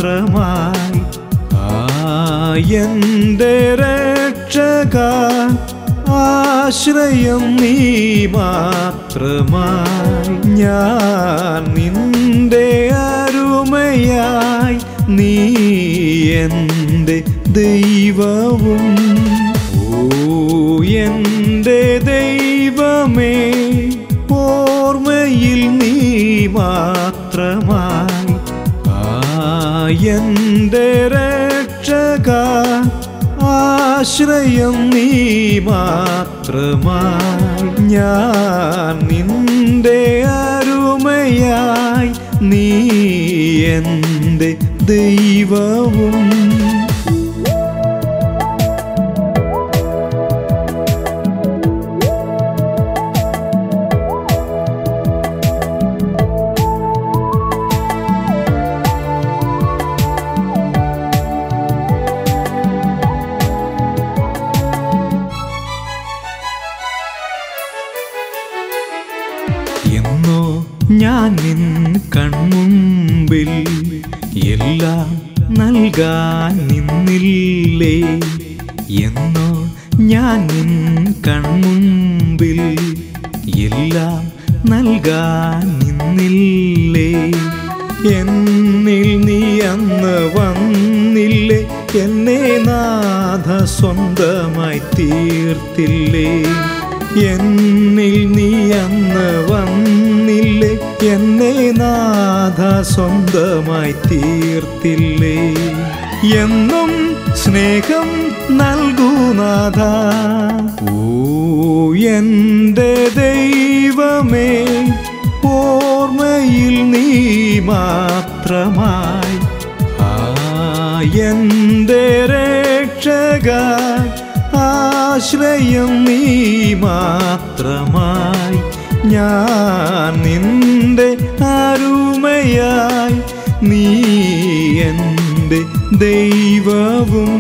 മാത്രമായി ആയന്റെ രക്ഷക ആശ്രയം നീ മാത്രമായി ഞാൻ നിന്റെ അരുമയായി നീ എൻ്റെ ദൈവവും ഓ എൻ്റെ ദൈവമേ ഓർമ്മയിൽ നീ മാത്രമായി ആയന്റെ രക്ഷക ആശ്രയം നീ മാത്രമായി ഞാൻ നിന്റെ അരുമയായി നീ എൻ്റെ ദൈവവും എന്നോ ഞാൻ നിൻ കൺമുമ്പിൽ എല്ലാം നൽകാൻ നിന്നില്ലേ എന്നോ ഞാൻ നിൻ കൺമുമ്പിൽ എല്ലാം നൽകാൻ നിന്നില്ലേ എന്നിൽ നീ അന്ന് വന്നില്ലേ എന്നെ നാഥ സ്വന്തമായി തീർത്തില്ലേ എന്നിൽ നീ അന്ന് വന്നില്ലേ എന്നെ നാഥ സ്വന്തമായി തീർത്തില്ലേ എന്നും സ്നേഹം നൽകൂ നാഥ ഓ എൻ്റെ ദൈവമേ ഓർമ്മയിൽ നീ മാത്രമായി ആയന്റെ രക്ഷക ആശ്രയം നീ മാത്രമായി ഞാൻ നിന്റെ അരുമയായി നീ എൻ്റെ ദൈവവും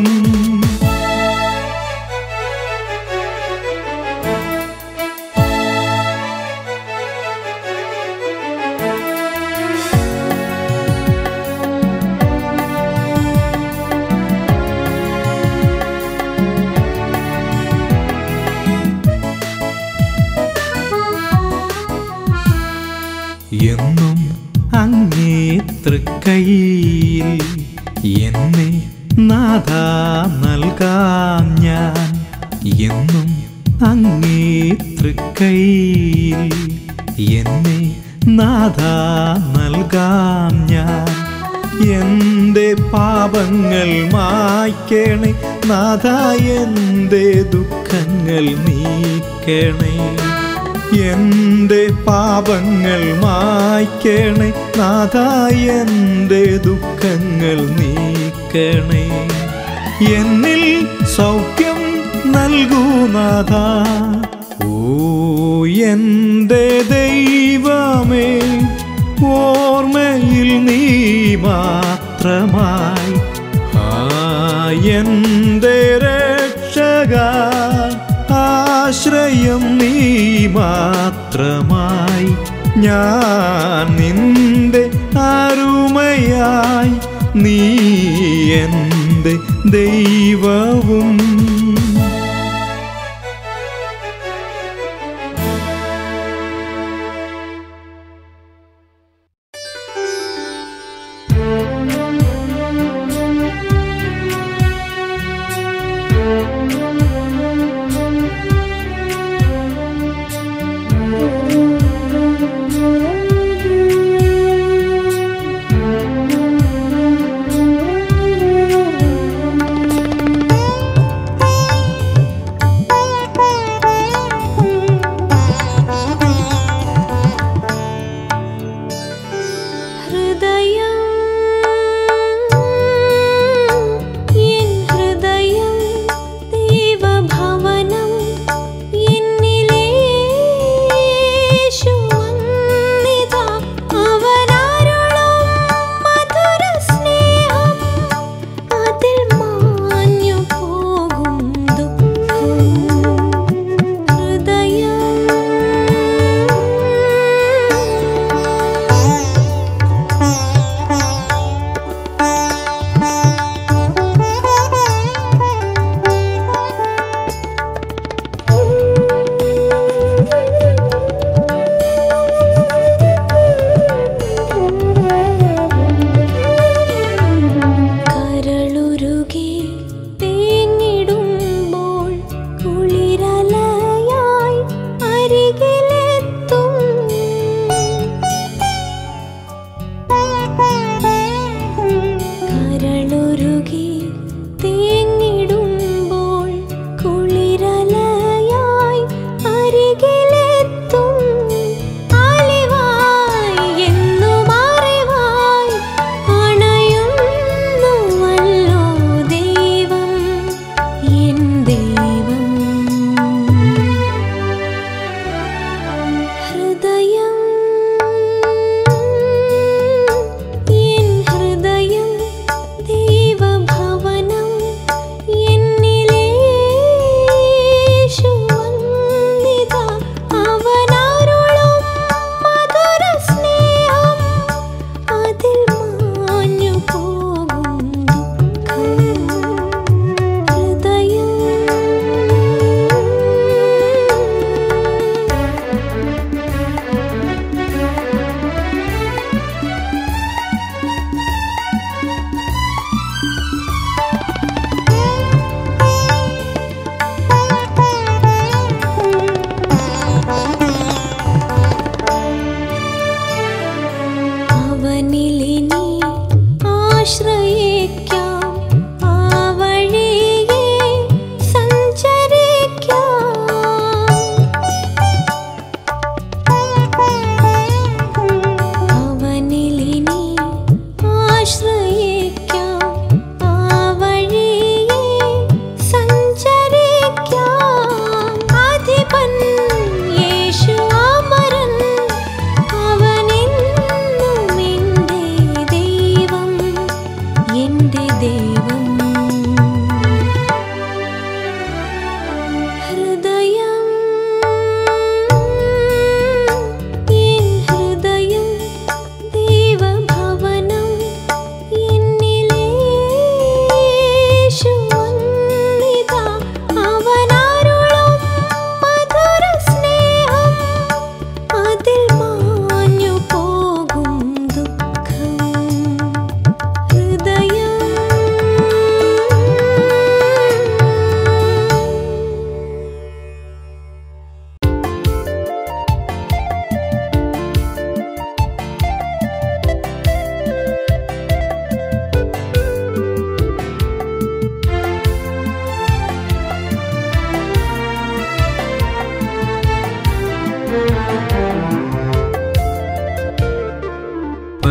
എന്നും അങ്ങേ തൃക്കൈയിൽ എന്നെ നാഥ നൽകാം ഞാൻ എന്നും അങ്ങേ തൃക്കൈയിൽ എന്നെ നാഥ നൽകാം ഞാൻ എൻ്റെ പാപങ്ങൾ മായ്ക്കണേ നാഥ എൻ്റെ ദുഃഖങ്ങൾ നീക്കണേ എൻ്റെ പാപങ്ങൾ മായ്ക്കണേ നാഥ എൻ്റെ ദുഃഖങ്ങൾ നീക്കണേ എന്നിൽ സൗഖ്യം നൽകൂ നാഥ ഓ എൻ്റെ ദൈവമേ ഓർമ്മയിൽ നീ മാത്രമായി ആയന്റെ രക്ഷക ആശ്രയം നീ മാത്രമായി ഞാൻ നിന്റെ അരുമയായി നീ എൻ്റെ ദൈവവും Thank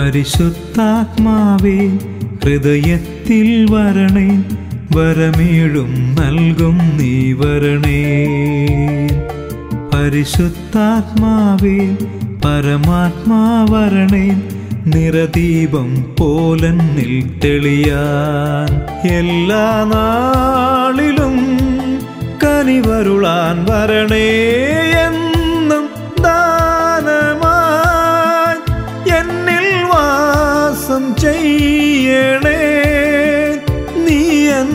പരിശുദ്ധാത്മാവേ ഹൃദയത്തിൽ വരണേ വരമേഴും നൽകും നീ വരണേ പരിശുദ്ധാത്മാവേ പരമാത്മാ വരണേ നിറദീപം പോലന്നിൽ തെളിയാൻ എല്ലാ നാളിലും കനിവരുളാൻ വരണേ എന്നും ദാനമായി എന്നിൽ വാസം ചെയ്യണേ നീ എൻ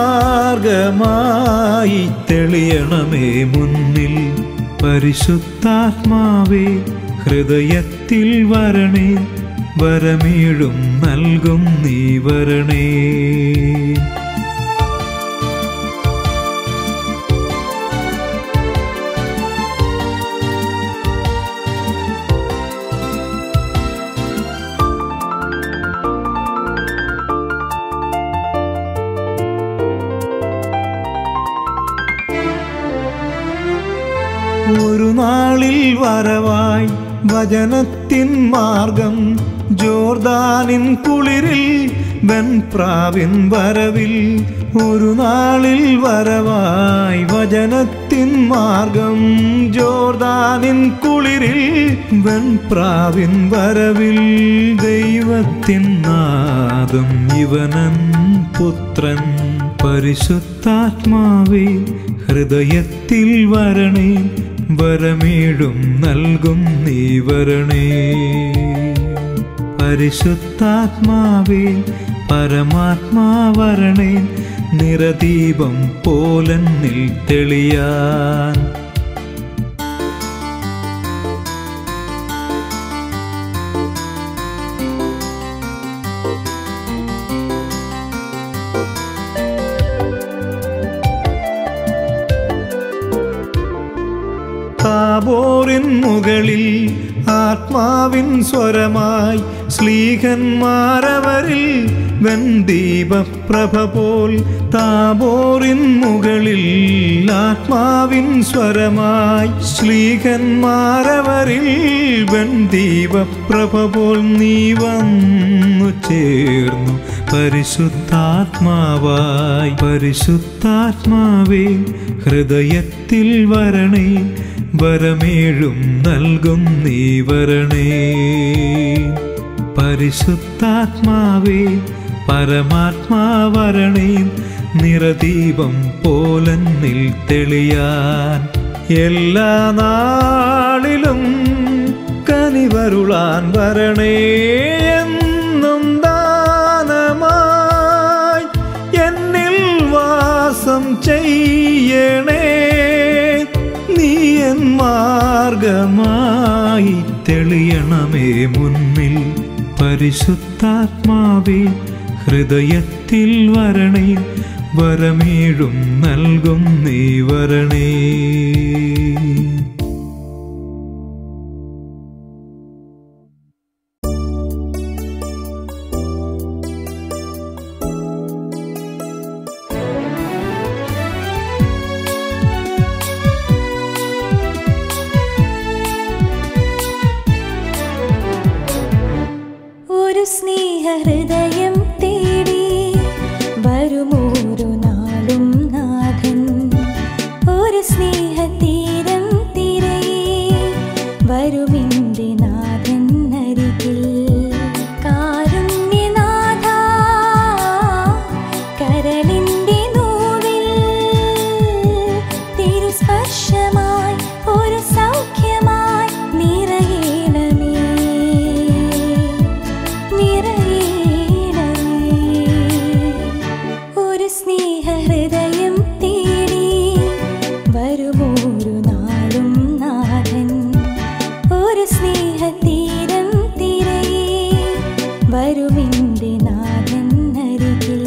മാർഗമായി തെളിയണമേ മുന്നിൽ പരിശുദ്ധാത്മാവേ ഹൃദയത്തിൽ വരണേ വരമേഴും നൽകും നീ വരണേ ഒരു നാളിൽ വരവായി വചനത്തിൻ മാർഗം ജോർദാനിൻ കുളിരിൽ വെൺപ്രാവിൻ വരവിൽ ഒരു നാളിൽ വരവായി വചനത്തിൻ മാർഗം ജോർദാനിൻ കുളിരിൽ വെൺപ്രാവിൻ വരവിൽ ദൈവത്തിൻ നാദം ഇവനൻ പുത്രൻ പരിശുദ്ധാത്മാവേ ഹൃദയത്തിൽ വരണേ വരമേഴും നൽകും നീ വരണേ പരിശുദ്ധാത്മാവേ പരമാത്മാ വരണേ നിറദീപം പോലന്നിൽ തെളിയാൻ താബോറിൻ മുകളിൽ ആത്മാവിൻ സ്വരമായി സ്ലീഹന്മാരവരിൽ വെൺദീപപ്രഭ പോൽ താബോറിൻ മുകളിൽ ആത്മാവിൻ സ്വരമായി ശ്ലീഹന്മാരവരിൽ വെൺദീപപ്രഭ പോൽ നീ വന്നു ചേർന്നു പരിശുദ്ധാത്മാവായി പരിശുദ്ധാത്മാവേ ഹൃദയത്തിൽ വരണേ വരമേഴും നൽകും നീ വരണേ പരിശുദ്ധാത്മാവേ പരമാത്മാ വരണേ നിറദീപം പോലന്നിൽ തെളിയാൻ എല്ലാ നാളിലും കനിവരുളാൻ വരണേ എന്നും ദാനമായി എന്നിൽ വാസം ചെയ്യണേ നീ എൻ മാർഗമായി തെളിയണമേ മുന്നിൽ പരിശുദ്ധാത്മാവേ ഹൃദയത്തിൽ വരണേ വരമേഴും നൽകും നീ വരണേ ഒരു സ്നേഹഹൃദയം തേടി വരുമോരു നാളും നാഥൻ ഒരു സ്നേഹതീരം തിരയെ വരുമിൻ്റെ നാഥൻ അരികിൽ കാരുണ്യനാഥ കരളിൻ്റെ നോവിൽ തിരുസ്പർശമായി ഒരു സൗഖ്യമായി നിറയണമേ നിറയണമേ ഒരു സ്നേഹഹൃദയം തേടി വരുമോരു നാളും നാഥൻ ഒരു സ്നേഹതീരം തിരയെ വരുമിൻ്റെ നാഥൻ അരികിൽ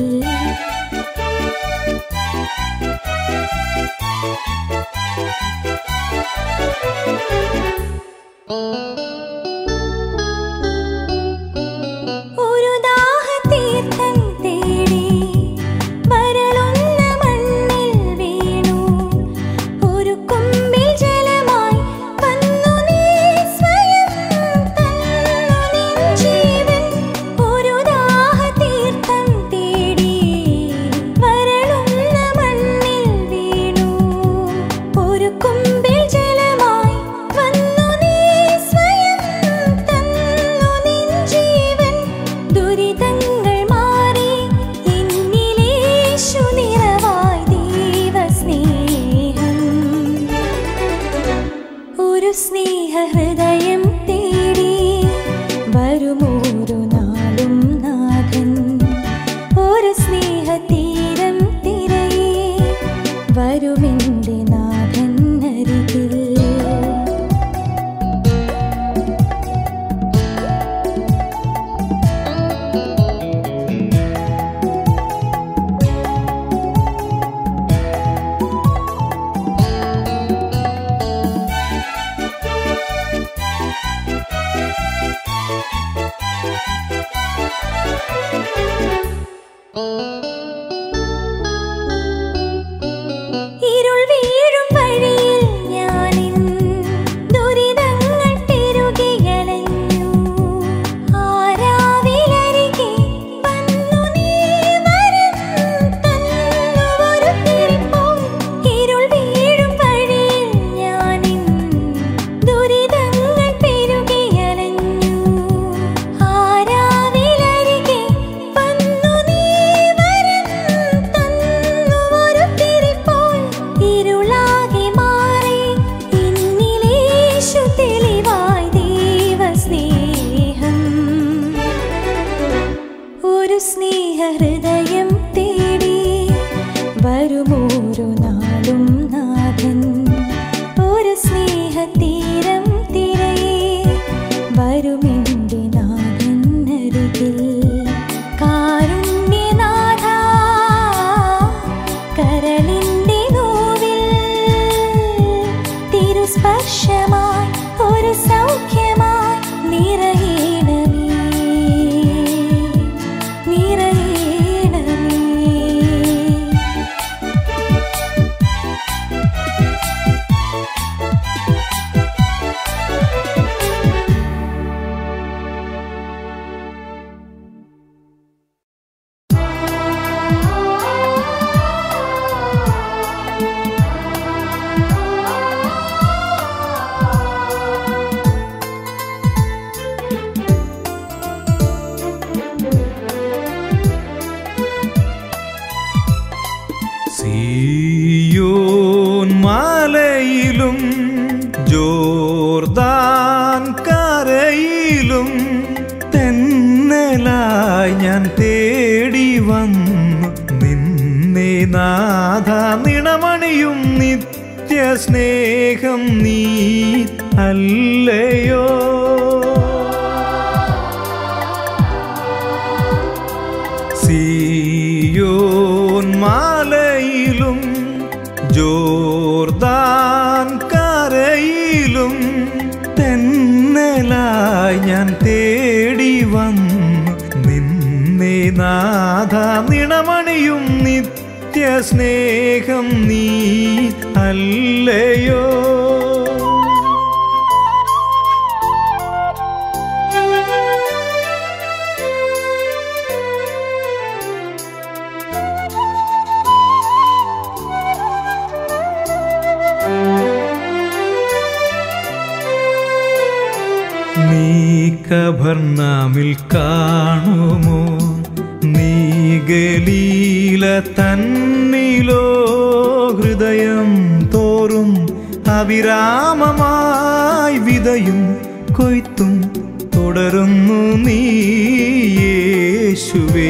കുമ്പിൽ ജലമായി വന്നു നീ സ്വയം തന്നു നിൻ ജീവൻ ദുരിതങ്ങൾ മാറി എന്നിലേശു നിറവായി ദൈവസ്നേഹം ഒരു സ്നേഹഹൃദയം തേടി വരുമോരു നാളും നാഥൻ ഒരു സ്നേഹതീരം തിരയെ വരുമെന്റെ നാഥൻ അരികിൽ ഇരുൾ വീഴും വഴിയിൽ ഞാനിൻ ദുരിതങ്ങൾ പെരുകിയലഞ്ഞു ആരാവിലരികെ വന്നു നീ വരം തന്നു ഒരു തിരിപ്പോൾ ഇരുൾ വീഴും വഴിയിൽ ഞാനിൻ ദുരിതങ്ങൾ പെരുകിയലഞ്ഞു ആരാവിലരികെ വന്നു നീ വരം തന്നു ഒരു തിരിപ്പോൾ ഇരുളാകെ മാറി എന്നിലേശു തെളിവായി ദൈവസ്നേഹം ഒരു സ്നേഹഹൃദയം തേടി വരുമോരു നാളും നാഥൻ ഒരു സ്നേഹതീരം തിരയെ വരുമെന്റെ നാഥൻ അരികിൽ കാരുണ്യനാഥ കരളിന്റെ നോവിൽ തിരുസ്പർശമായി ഒരു സൗഖ്യമായി നിറയണമേ നിറയണമേ സീയോൻ മലയിലും ജോർദാൻ കരയിലും തെന്നലായി ഞാൻ തേടി വന്നു നിന്നെ നാഥ നിണമണിയും നിത്യ സ്നേഹം നീ അല്ലയോ സീയോൻ മാലയിലും ജോർദാൻ കരയിലും തെന്നലായി ഞാൻ തേടി വന്നു നിന്നെ നാഥ നിണമണിയും നിത്യ സ്നേഹം നീ അല്ലയോ നീ കഭർനാമിൽ കാണുമോ നീ ഗലീല തന്നിലോ ഹൃദയം തോറും അവിരാമമായി വിതയും കൊയ്ത്തും തുടരുന്നു നീ യേശുവേ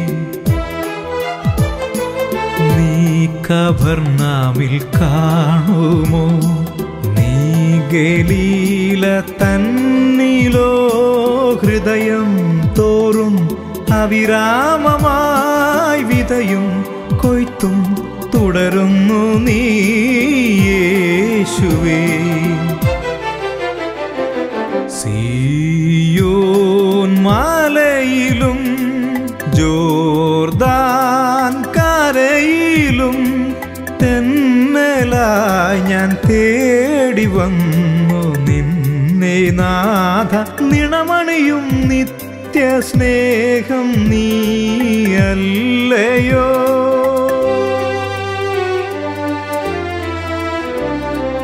നീ കഭർനാമിൽ കാണുമോ നീ ഗലീല തന്നിലോ ഹൃദയം തോറും അവിരാമമായി വിതയും കൊയ്ത്തും തുടരുന്നു നീ യേശുവേ സീയോൻ മാലയിലും ജോർദാൻ കരയിലും തെന്നലായി ഞാൻ തേടി വന്നു നിന്നെ നാഥ നിണമണിയും നിത്യ സ്നേഹം നീയല്ലയോ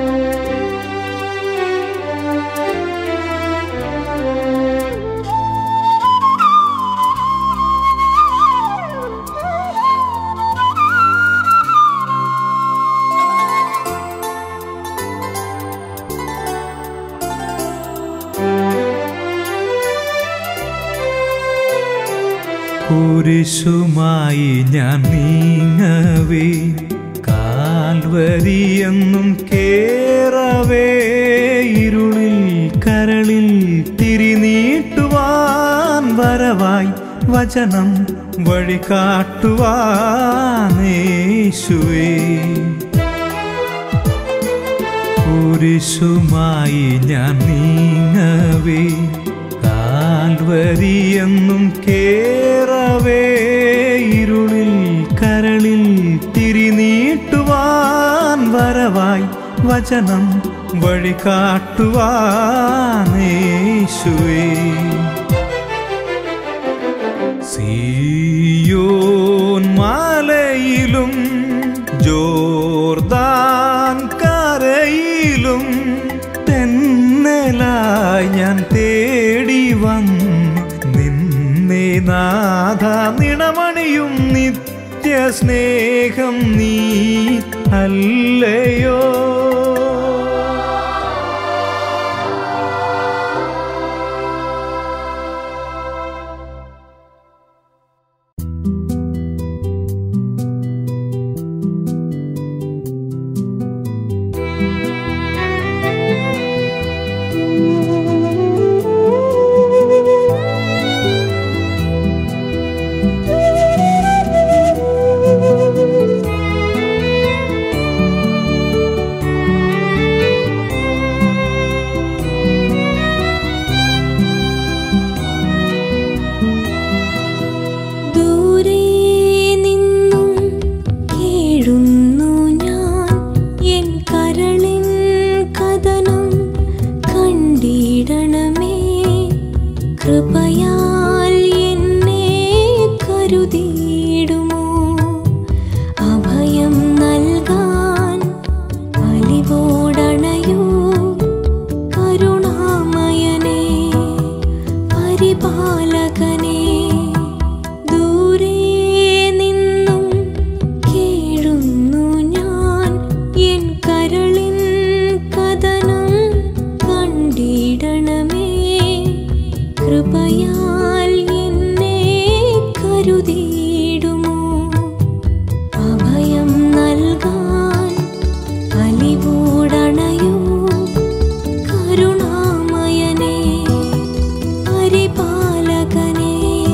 കുരിശുമായി ഞാൻ നീങ്ങവേ കാൽവരിയെന്നും കേറവേ ഇരുളിൽ കരളിൽ തിരിനീട്ടുവാൻ വരവായി വചനം വഴി കാട്ടുവാനേശുവേ കുരിശുമായി ഞാൻ നീങ്ങവേ കാൽവരിയെന്നും കേറവേ ഇരുളിൽ കരളിൽ തിരിനീട്ടുവാൻ വരവായി വചനം വഴി കാട്ടുവാനേശുവേ സീയോൻ മലയിലും ജോർദാൻ കരയിലും തെന്നലായി ഞാൻ തേടി വന്നു നിന്നെ നാഥ നിണമണിയും നിത്യ സ്നേഹം നീ അല്ലയോ ദൂരെ നിന്നും കേഴുന്നു ഞാൻ എൻ കരളിൻ കഥനം കണ്ടിടണമേ കൃപയാൽ എന്നെ കരുതിയിടുമോ അഭയം നൽകാൻ അലിവോടണയോ കരുണാമയനേ പരിപാലകനേ ദൂരെ നിന്നും കേഴുന്നു ഞാൻ എൻ കരളിൻ കഥനം കണ്ടിടണമേ കൃപയാൽ എന്നെ കരുതിയിടുമോ അഭയം നൽകാൻ അലിവോടണയോ കരുണാമയനേ പരിപാലകനേ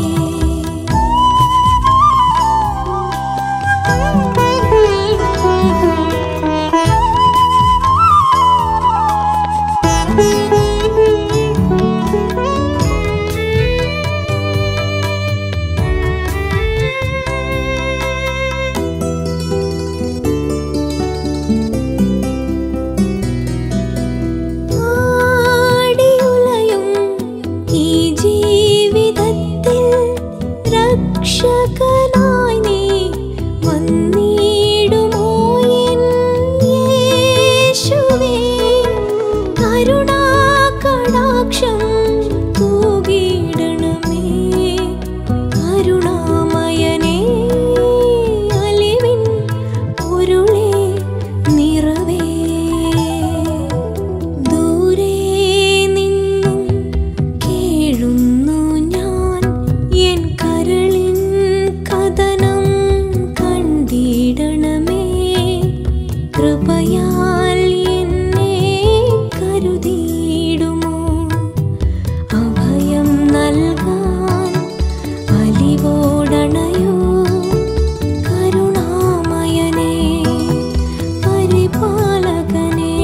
ആടിയുലയും ഈ ജീവിതത്തിൽ രക്ഷകനായി നീ വന്നിടുമോ എൻ യേശുവേ കരുണാകടാക്ഷം തൂകിയിടണമേ കരുണാമയനേ അലിവിൻ പൊരുളേ നിറവേ ദൂരെ നിന്നും കേഴുന്നു ഞാൻ എൻ കരളിൻ കഥനം കണ്ടിടണമേ കൃപയാൽ എന്നെ കരുതിയിടുമോ അഭയം നൽകാൻ അലിവോടണയോ കരുണാമയനേ പരിപാലകനേ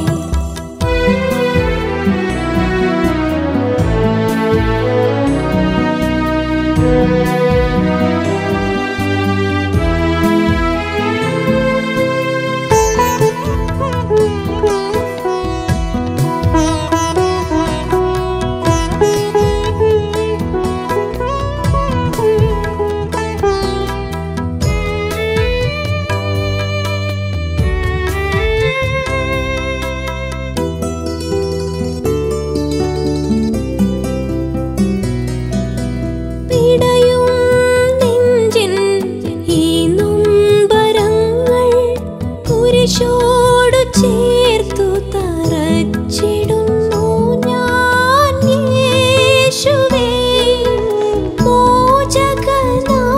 പിടയും നെഞ്ചിൻ ഈ നൊമ്പരങ്ങൾ കുരിശോടു ചേർത്തു തറച്ചിടുന്നു ഞാൻ യേശുവേ മോചകനാ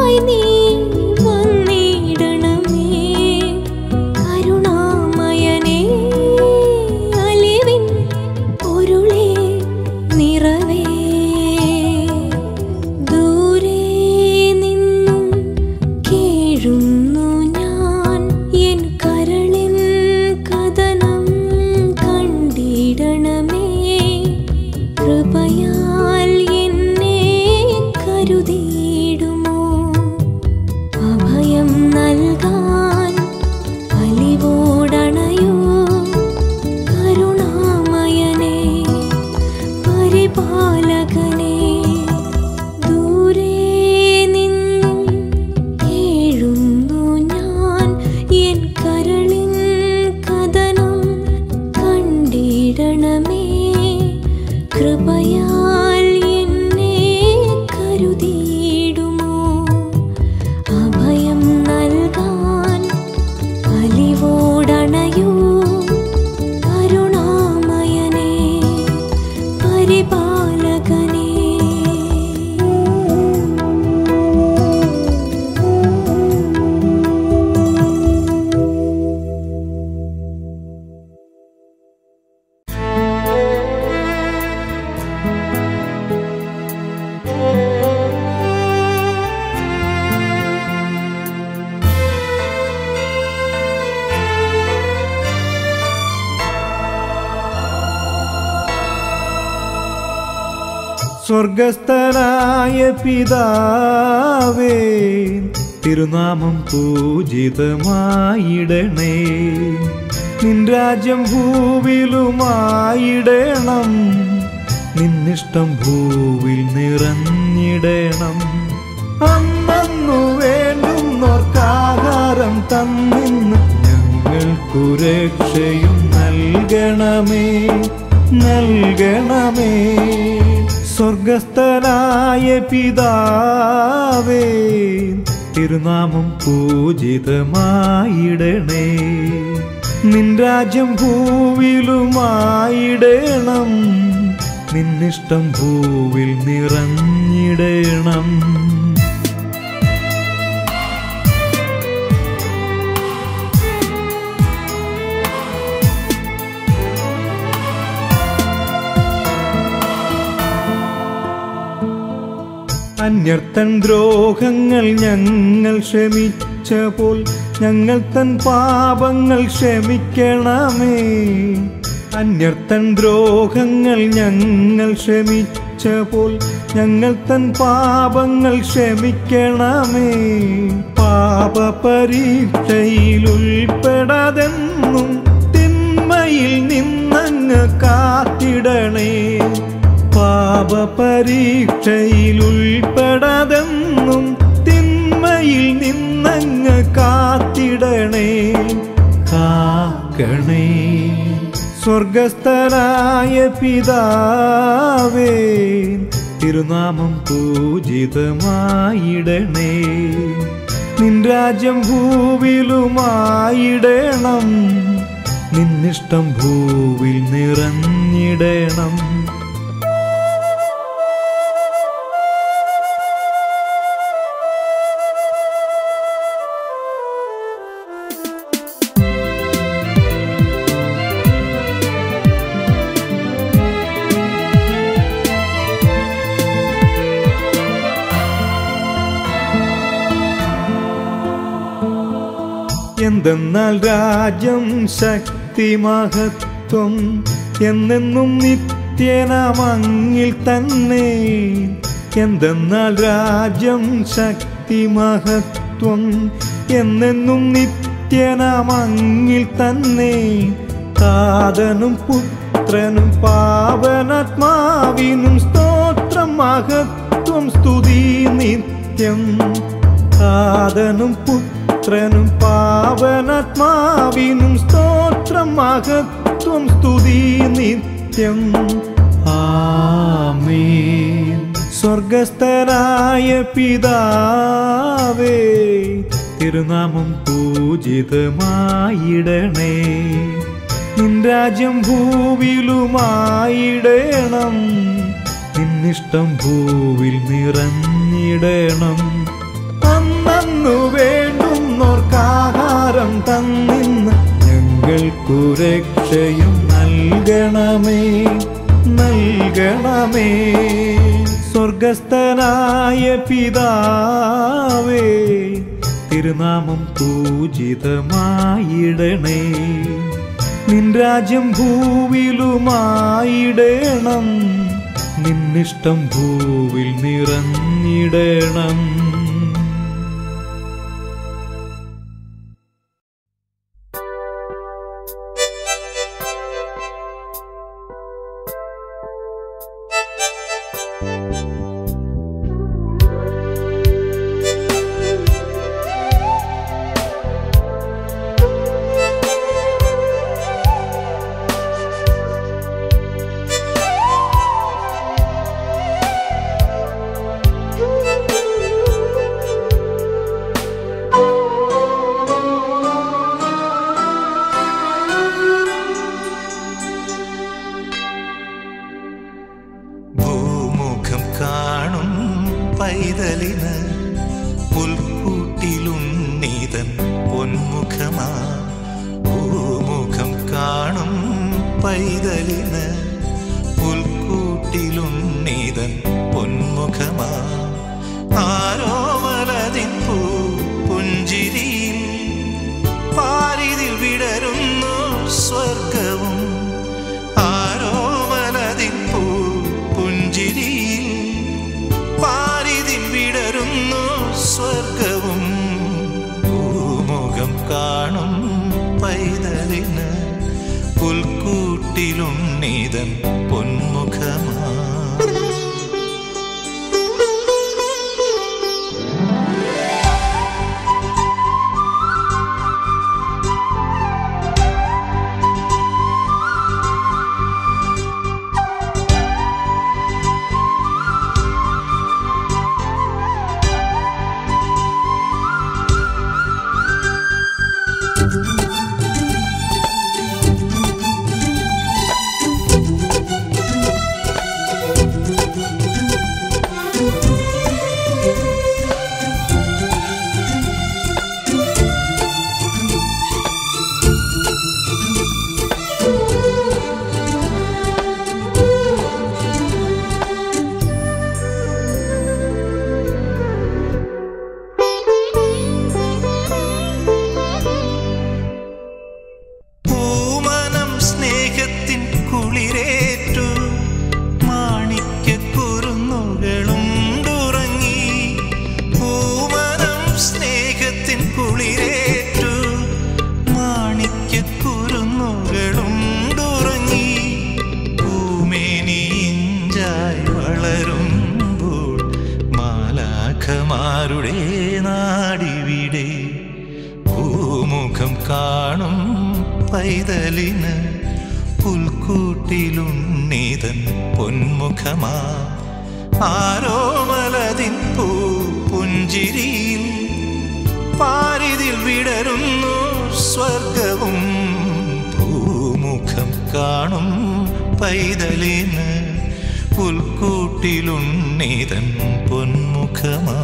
സ്വർഗസ്ഥനായ പിതാവേ തിരുനാമം പൂജിതമായിടണേ നിൻ രാജ്യം ഭൂവിലുമായിടണം നിന്നിഷ്ടം ഭൂവിൽ നിറഞ്ഞിടണം അന്നു വേണ്ടുന്നോർക്കാഹാരം തന്നിന്ന് ഞങ്ങൾക്കു രക്ഷയും നൽകണമേ നൽകണമേ സ്വർഗസ്ഥനായ പിതാവേ തിരുനാമം പൂജിതമായിടണേ നിൻ രാജ്യം ഭൂവിലുമായിടണം നിന്നിഷ്ടം ഭൂവിൽ നിറഞ്ഞിടണം അന്യർത്തൻ ദ്രോഹങ്ങൾ ഞങ്ങൾ ക്ഷമിച്ച പോൽ ഞങ്ങൾ തൻ പാപങ്ങൾ ക്ഷമിക്കണമേ അന്യർത്തൻ ദ്രോഹങ്ങൾ ഞങ്ങൾ ക്ഷമിച്ച പോൽ ഞങ്ങൾ തൻ പാപങ്ങൾ ക്ഷമിക്കണമേ പാപപരീക്ഷയിൽ ഉൾപ്പെടാതെന്നും തിന്മയിൽ നിന്നങ്ങ് കാത്തിടണേ പാപപരീക്ഷയിൽ ഉൾപ്പെടാതെന്നും തിന്മയിൽ നിന്നങ്ങ് കാത്തിടണേ കാക്കണേ സ്വർഗസ്ഥനായ പിതാവേ തിരുനാമം പൂജിതമായിടണേ നിൻ രാജ്യം ഭൂവിലുമായിടണം നിന്നിഷ്ടം ഭൂവിൽ നിറഞ്ഞിടണം എന്തെന്നാൽ രാജ്യം ശക്തി മഹത്വം എന്നെന്നും നിത്യനമങ്ങിൽ തന്നെ എന്തെന്നാൽ രാജ്യം ശക്തി മഹത്വം എന്നെന്നും നിത്യനമങ്ങിൽ തന്നെ താതനും പുത്രനും പാവനാത്മാവിനും സ്തോത്രം മഹത്വം സ്തുതി നിത്യം താതനും പുത്രനും പാവനാത്മാവിനും സ്തോത്രം മഹത്വം സ്തുതി നിത്യം ആമേൻ സ്വർഗസ്ഥനായ പിതാവേ തിരുനാമം പൂജിതമായിടണേ നിൻ രാജ്യം ഭൂവിലുമായിടണം നിന്നിഷ്ടം ഭൂവിൽ നിറഞ്ഞിടണം അന്നു വേണ്ടുന്നോർക്കാഹാരം തന്നിന്ന് ഞങ്ങൾക്കു രക്ഷയും നൽകണമേ നൽകണമേ സ്വർഗസ്ഥനായ പിതാവേ തിരുനാമം പൂജിതമായിടണേ നിൻ രാജ്യം ഭൂവിലുമായിടണം നിന്നിഷ്ടം ഭൂവിൽ നിറഞ്ഞിടണം ഭൂമുഖം കാണും പൈതലിന് പുൽക്കൂട്ടിലുണ്ണീതൻ പൊന്മുഖമാ ഭൂമുഖം കാണും പൈതലിന് പുൽക്കൂട്ടിലുണ്ണീതൻ പൊന്മുഖമാ ആരോമലതിൻ പൂ പുഞ്ചിരിയിൽ പാരിതിൽ വിടരുന്നു സ്വർഗവും ആരോമലതിൻ പൂ പുഞ്ചിരിയിൽ പുൽക്കൂട്ടിലുണ്ണീതൻ പൊന്മുഖമാ പൂമനം സ്നേഹത്തിൻ കുളിരേറ്റു മാണിക്യക്കുറുന്നുകളുണ്ടുറങ്ങി പൂമനം സ്നേഹത്തിൻ കുളിരേറ്റു മാണിക്യക്കുറുന്നുകളുണ്ടുറങ്ങി പൂമേനി ഇഞ്ചായി വളരുമ്പോൾ മാലാഖമാരുടെ നാടിവിടെ പൂമുഖം കാണും പൈതലിന് പുൽക്കൂട്ടിലുണ്ണീതൻ പൊന്മുഖമാ ആരോമലതിൻ പൂ പുഞ്ചിരിയിൽ പാരിതിൽ വിടരുന്നു സ്വർഗവും പൂമുഖം കാണും പൈതലിന് പുൽക്കൂട്ടിലുണ്ണീതൻ പൊന്മുഖമാ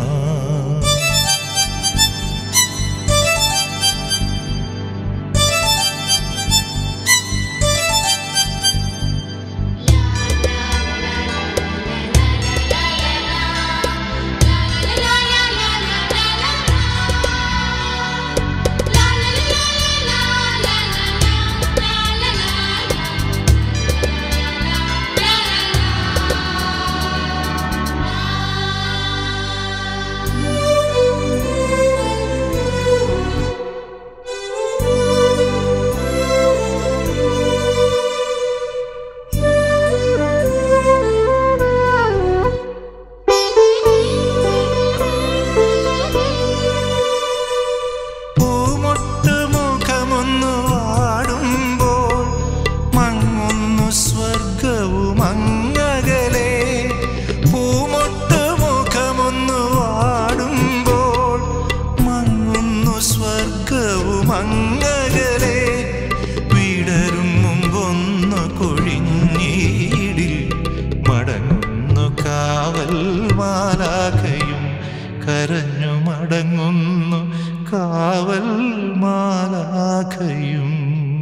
പൂമൊട്ട് മുഖമൊന്നു വാടുമ്പോൾ മങ്ങുന്നു സ്വർഗവും അങ്ങകലെ പൂമൊട്ട് മുഖമൊന്നു വാടുമ്പോൾ മങ്ങുന്നു സ്വർഗവും അങ്ങകലെ വിടരും മുമ്പൊന്നു കൊഴിഞ്ഞീടിൽ മടങ്ങുന്നു കാവൽ മാലാഖയും കരഞ്ഞു മടങ്ങുന്നു കാവൽ മാലാഖയും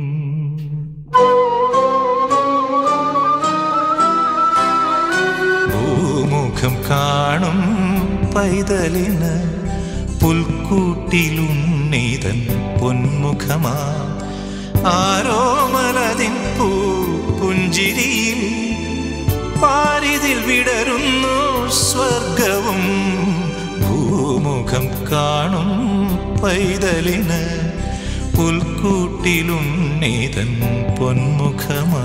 ഭൂമുഖം കാണും പൈതലിന് പുൽക്കൂട്ടിലുണ്ണീതൻ പൊന്മുഖമാ ആരോമലതിൻ പൂ പുഞ്ചിരിയിൽ പാരിതിൽ വിടരുന്നു സ്വർഗവും ഭൂമുഖം കാണും പൈതലിന് പുൽക്കൂട്ടിലുണ്ണീതൻ പൊന്മുഖമാ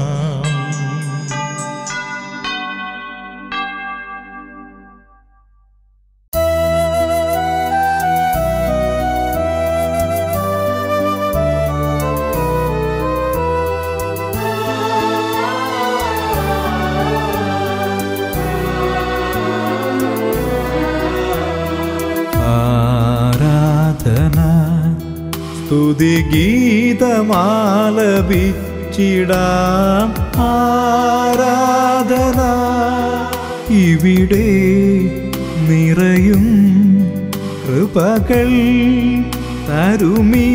ആരാധന സ്തുതിഗീതമാലപിച്ചിടാം ആരാധന ഇവിടെ നിറയും കൃപകൾ തരുമി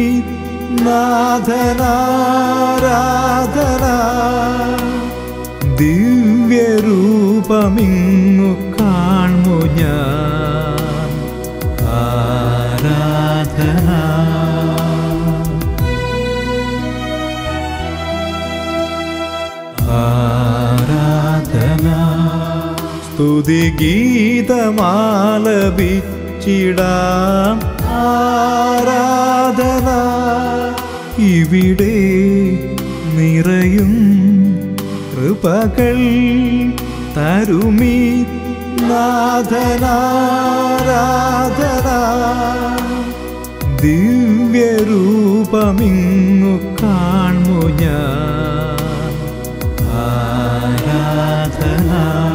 നാഥനാരാധന ദിവ്യരൂപമിങ്ങു കാൺമു ഞാൻ ആരാധന ആരാധന സ്തുതിഗീതമാലപിച്ചിടാം ആരാധന ഇവിടെ നിറയും കൃപകൾ തരുമീ നാഥനാരാധന ദിവ്യരൂപമിങ്ങു കാൺമു ഞാൻ ആരാധന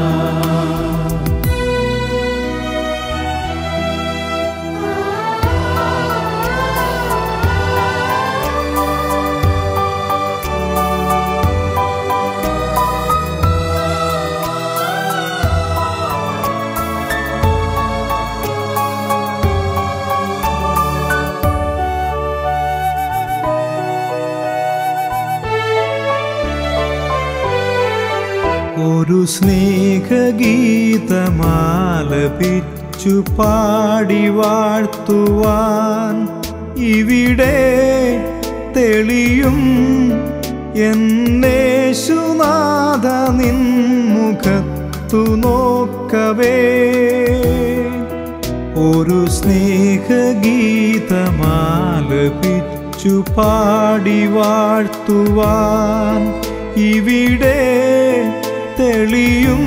ഒരു സ്നേഹഗീതമാലപിച്ചു പാടി വാഴ്ത്തുവാൻ ഇവിടെ തെളിയും എന്നേശുനാഥ നിൻ മുഖത്തു നോക്കവേ ഒരു സ്നേഹഗീതമാലപിച്ചു പാടി വാഴ്ത്തുവാൻ ഇവിടെ തെളിയും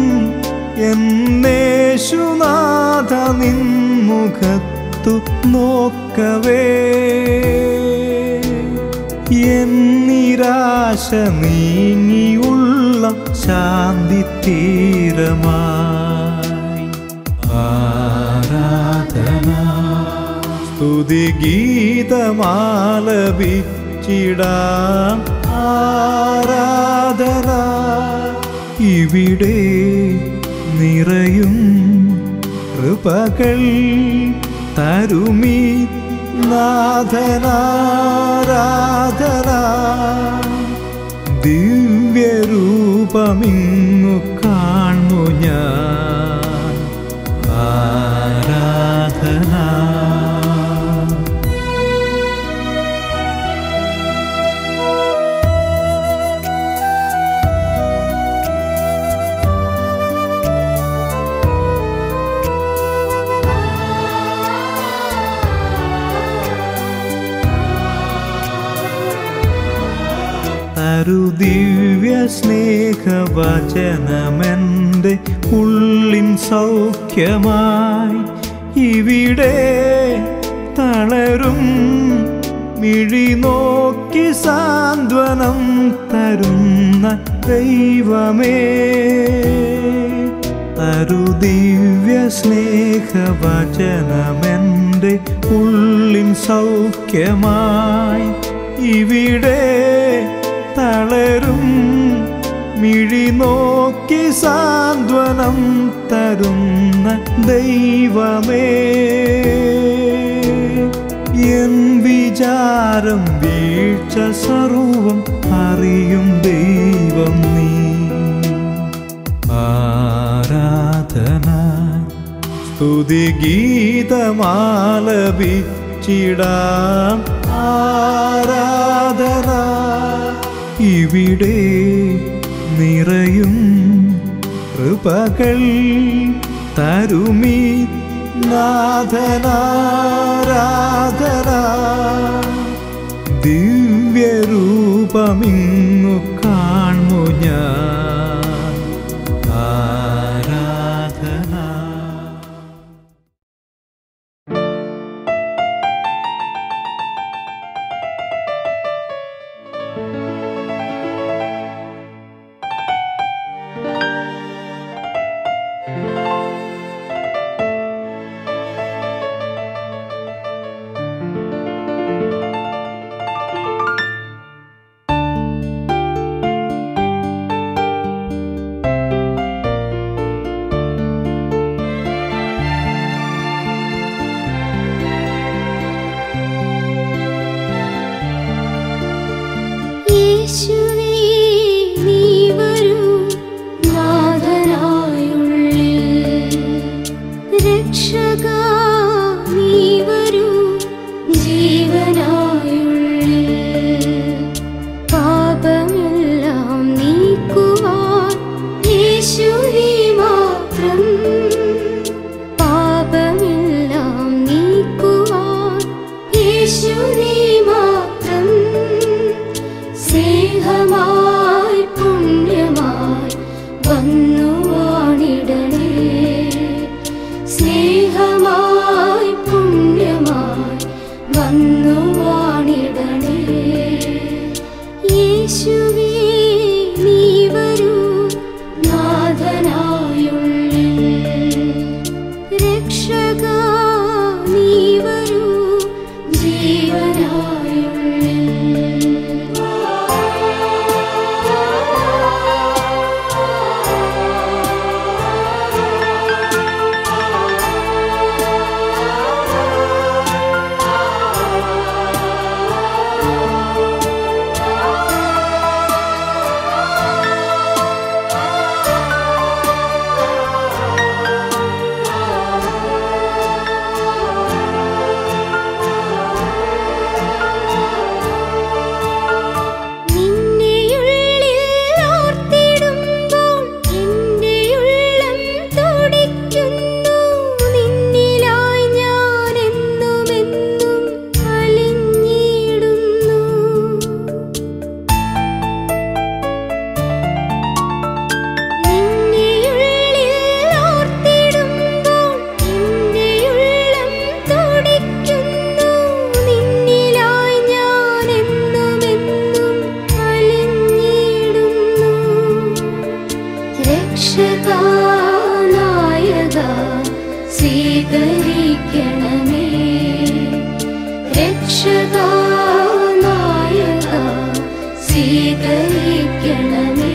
എന്നേശുനാഥ നിൻ മുഖത്തു നോക്കവേ എന്നിരാശ നീങ്ങിയുള്ള ശാന്തി തീരമായി ആരാധന സ്തുതി ഗീതമാലപിച്ചിടാം ആരാധന ഇവിടെ നിറയും കൃപകൾ തരുമീ നാഥനാരാധന ദിവ്യരൂപമിങ്ങു കാൺമു ഞാൻ ആരാധന തരു ദിവ്യ സ്നേഹവചനമെൻ്റെ ഉള്ളിൻ സൗഖ്യമായി ഇവിടെ തളരും മിഴി നോക്കി സാന്ത്വനം തരുന്ന ദൈവമേ തരു ദിവ്യ സ്നേഹവചനമെൻ്റെ ഉള്ളിൻ സൗഖ്യമായി ഇവിടെ തളരും മിഴി നോക്കി സാന്ത്വനം തരുന്ന ദൈവമേ എൻ വിചാരം വീഴ്ച സർവം അറിയും ദൈവം നീ ആരാധന സ്തുതി ഗീതമാലപിച്ചിടാം ആരാധന ഇവിടെ നിറയും കൃപകൾ തരുമീ നാഥനാരാധന ദിവ്യരൂപമിങ്ങു കാൺമു ഞാൻ ആരാധന യേശുവേ നീ വരൂ നാഥനായുള്ളിൽ രക്ഷകാ നീ വരൂ ജീവനായുള്ളിൽ പാപമെല്ലാം നീക്കുവാൻ യേശുവേ മാത്രം പാപമെല്ലാം നീക്കുവാൻ യേശുവേ മാത്രം സ്നേഹ സ്നേഹമായി പുണ്യമായി വന്നു വാണിടണേ സ്നേഹമായി പുണ്യമായി വന്നു വാണിടണേ യേശുവേ നീ വരൂ നാഥനായുള്ളിൽ രക്ഷക നീ വരൂ നിന്നെയുള്ളിൽ ഓർത്തിടുമ്പോൾ എൻ്റെ ഉള്ളം തുടിക്കുന്നു നിന്നിലായി ഞാൻ എന്നുമെന്നും അലിഞ്ഞിടുന്നു നിന്നെയുള്ളിൽ ഓർത്തിടുമ്പോൾ എൻ്റെ ഉള്ളം തുടിക്കുന്നു നിന്നിലായി ഞാൻ എന്നുമെന്നും അലിഞ്ഞിടുന്നു രക്ഷകാനായക സ്വീകരിക്കണമേ രക്ഷകാനായക സ്വീകരിക്കണമേ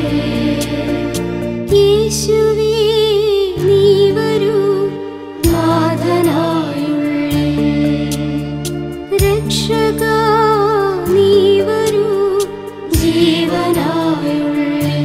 യേശുവേ നീ വരൂ നാഥനായുള്ളിൽ രക്ഷക നീ വരൂ ജീവനായുള്ളിൽ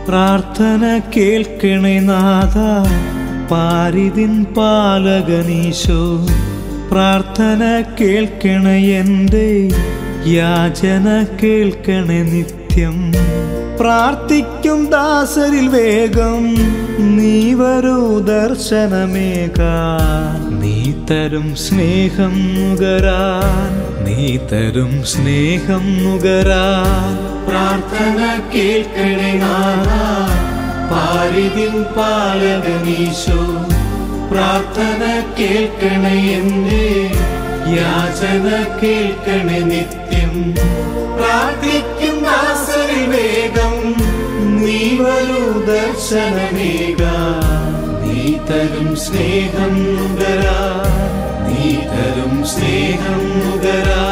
പ്രാർത്ഥന കേൾക്കണേ നാഥ പാരിതിൻ പാലകനീശോ പ്രാർത്ഥന കേൾക്കണേ എൻ്റെ യാചന കേൾക്കണേ നിത്യം പ്രാർത്ഥിക്കും ദാസരിൽ വേഗം നീ വരൂ ദർശനമേക നീ തരും സ്നേഹം നുകരാൻ നീ തരും സ്നേഹം നുകരാൻ പ്രാർത്ഥന കേൾക്കണേ നാഥ പാരിതിൻ പാലകനീശോ പ്രാർത്ഥന കേൾക്കണേ എൻ്റെ യാചന കേൾക്കണേ നിത്യം പ്രാർത്ഥിക്കും ദാസരിൽ വേഗം നീ വരൂ ദർശനമേക നീ തരും സ്നേഹം നുകരാ നീ തരും സ്നേഹം നുകരാ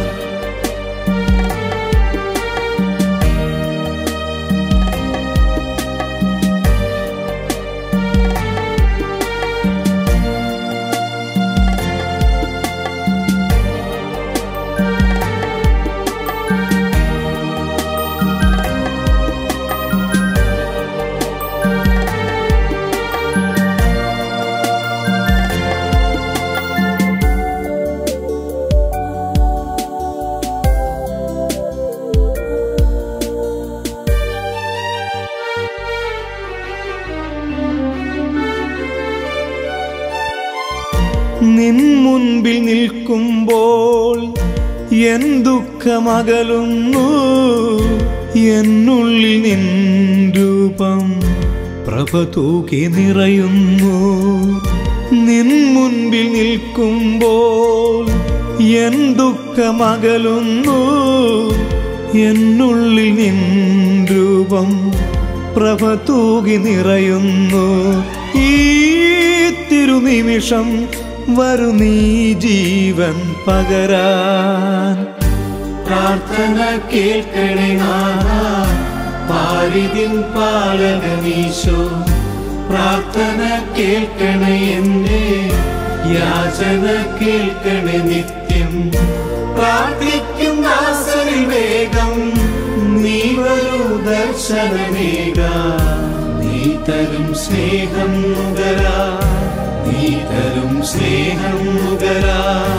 നിൻ മുൻപിൽ നിൽക്കുമ്പോൾ എൻ ദുഃഖമകലുന്നു എന്നുള്ളിൽ നിൻ രൂപം പ്രഭ തൂക്കി നിറയുന്നു നിൻ മുൻപിൽ നിൽക്കുമ്പോൾ എൻ ദുഃഖമകലുന്നു എന്നുള്ളിൽ നിൻ രൂപം പ്രഭ തൂകി നിറയുന്നു ഈ തിരുനിമിഷം വരു നീ ജീവൻ പകരാൻ പ്രാർത്ഥന കേൾക്കണേ നാഥ പാരിതിൻ പാലകനീശോ പ്രാർത്ഥന കേൾക്കണേ എന്റെ യാചന കേൾക്കണേ നിത്യം പ്രാർത്ഥിക്കും ദാസരിൽ വേഗം നീ വരൂ ദർശനമേക നീ തരും സ്നേഹം നുകരാ നീ തരും സ്നേഹം നുകരാ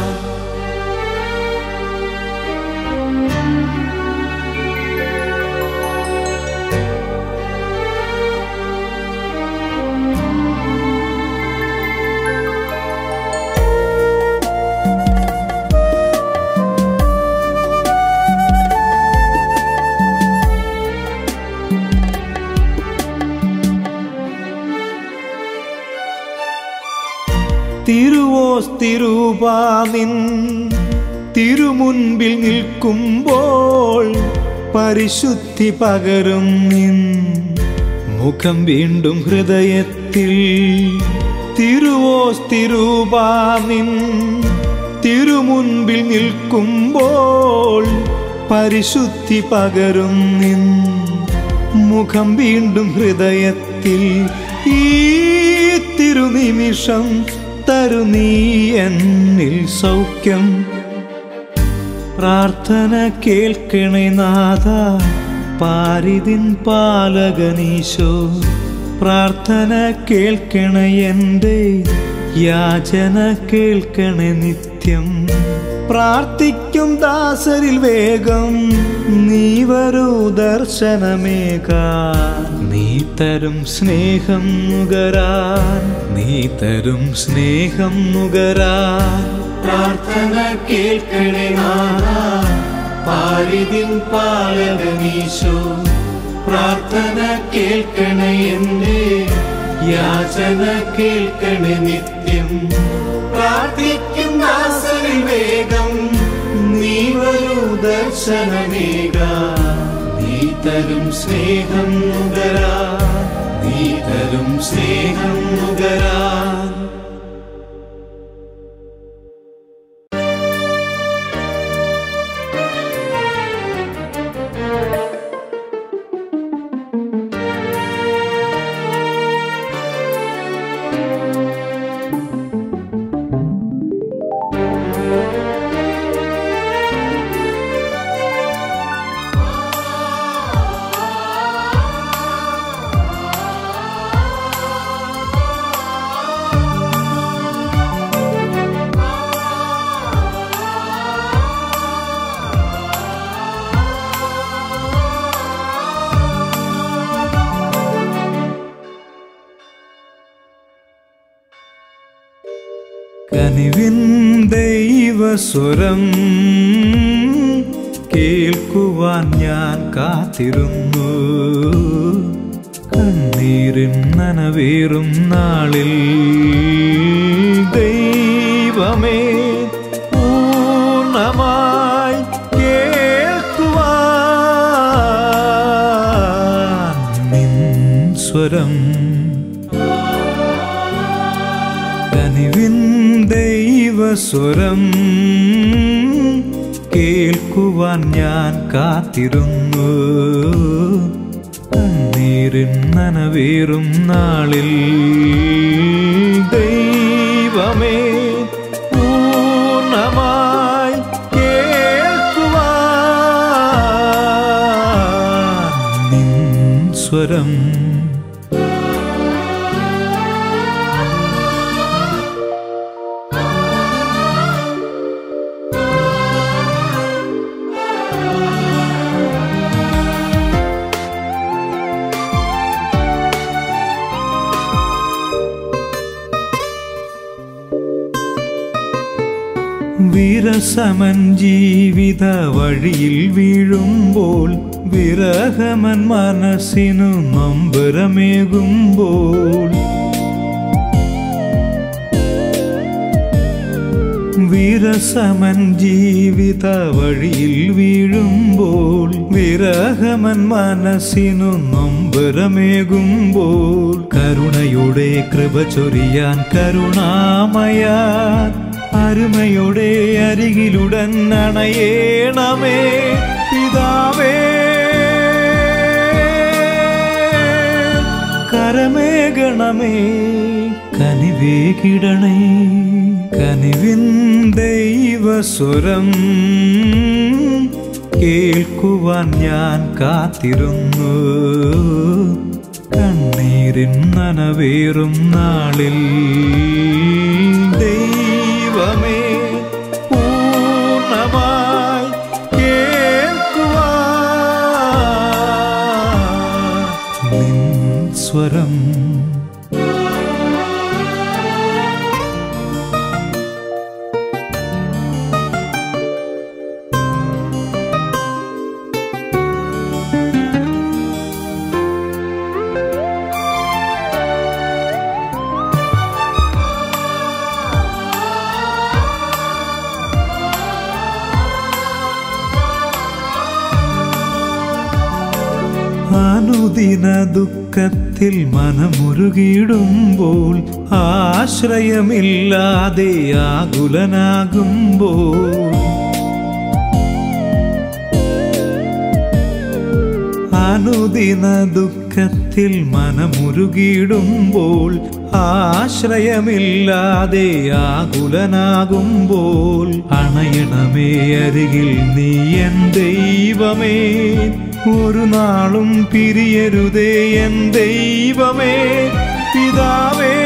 തിരുവോസ്തിരൂപാനിൻ തിരുമുൻപിൽ നിൽക്കുമ്പോൾ പരിശുദ്ധി പകരും നിൻ മുഖം വീണ്ടും ഹൃദയത്തിൽ തിരുവോസ്തിരൂപാനിൻ തിരുമുൻപിൽ നിൽക്കുമ്പോൾ പരിശുദ്ധി പകരും നിൻ മുഖം വീണ്ടും ഹൃദയത്തിൽ ഈ തിരുനിമിഷം തരു നീ എന്നിൽ സൗഖ്യം പ്രാർത്ഥന കേൾക്കണേ നാഥ പാരിതിൻ പാലകനീശോ പ്രാർത്ഥന കേൾക്കണേ എൻ്റെ യാചന കേൾക്കണേ നിത്യം പ്രാർത്ഥിക്കും ദാസരിൽ വേഗം നീ വരൂ ദർശനമേക നീ തരും സ്നേഹം നുകരാൻ നീ തരും സ്നേഹം നുകരാൻ പ്രാർത്ഥന കേൾക്കണേ നാഥ പാരിതിൻ പാലകനീശോ പ്രാർത്ഥന കേൾക്കണേ എൻ്റെ യാചന കേൾക്കണേ നിത്യം പ്രാർത്ഥിക്കും ദാസരിൽ വേഗം നീ വരൂ ദർശനമേക നീ തരും സ്നേഹം നുകരാ നീ തരും സ്നേഹം നുകരാ ആ കനിവിൻ ദൈവസ്വരം കേൾക്കുവാൻ ഞാൻ കാത്തിരുന്നു കണ്ണീരിൻ നനവേറും നാളിൽ ദൈവമേ പൂർണ്ണമായി കേൾക്കുവാൻ നിൻ സ്വരം കനിവിൻ ദൈവസ്വരം കേൾക്കുവാൻ ഞാൻ കാത്തിരുന്നു കണ്ണീരിൻ നനവേറും നാളിൽ ദൈവമേ പൂർണ്ണമായി കേൾക്കുവാൻ നിൻ സ്വരം വിരസമൻ ജീവിത വഴിയിൽ വീഴുമ്പോൾ വിരഹമൻ മനസ്സിനു നൊമ്പരമേകുമ്പോൾ വിരസമൻ ജീവിത വഴിയിൽ വീഴുമ്പോൾ വിരഹമൻ മനസ്സിനു നൊമ്പരമേകുമ്പോൾ കരുണയുടെ കൃപ ചൊരിയാൻ കരുണാമയ അരുമയുടെ അരികിലുടൻ അണയേണമേ പിതാവേ കരമേകണമേ കനിവേകിടണേ കനിവിൻ ദൈവസ്വരം കേൾക്കുവാൻ ഞാൻ കാത്തിരുന്നു കണ്ണീരിൻ നനവേറും നാളിൽ ദൈവമേ പൂർണ്ണമായി കേൾക്കുവാൻ നിൻ സ്വരം അനുദിന ദുഃഖത്തിൽ മനമുരുകിടുമ്പോൾ ആശ്രയമില്ലാതെ ആകുലനാകുമ്പോൾ അനുദിന ദുഃഖത്തിൽ മനമുരുകിടുമ്പോൾ ആശ്രയമില്ലാതെ ആകുലനാകുമ്പോൾ അണയണമേ അരികിൽ നീ എൻ ദൈവമേ ഒരു നാളും പിരിയരുതേ എൻ ദൈവമേ പിതാവേ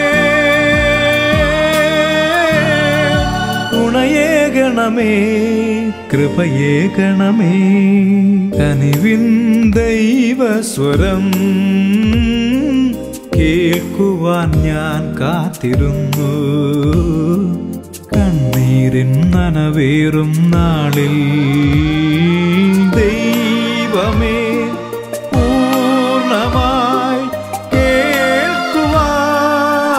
തുണയേകണമേ കൃപയേകണമേ കനിവിൻ ദൈവസ്വരം കേൾക്കുവാൻ ഞാൻ കാത്തിരുന്നു കണ്ണീരിൻ നനവേറും നാളിൽ ദൈവമേ പൂർണ്ണമായി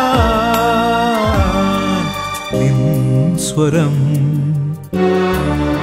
കേൾക്കുവാൻ നിൻ സ്വരം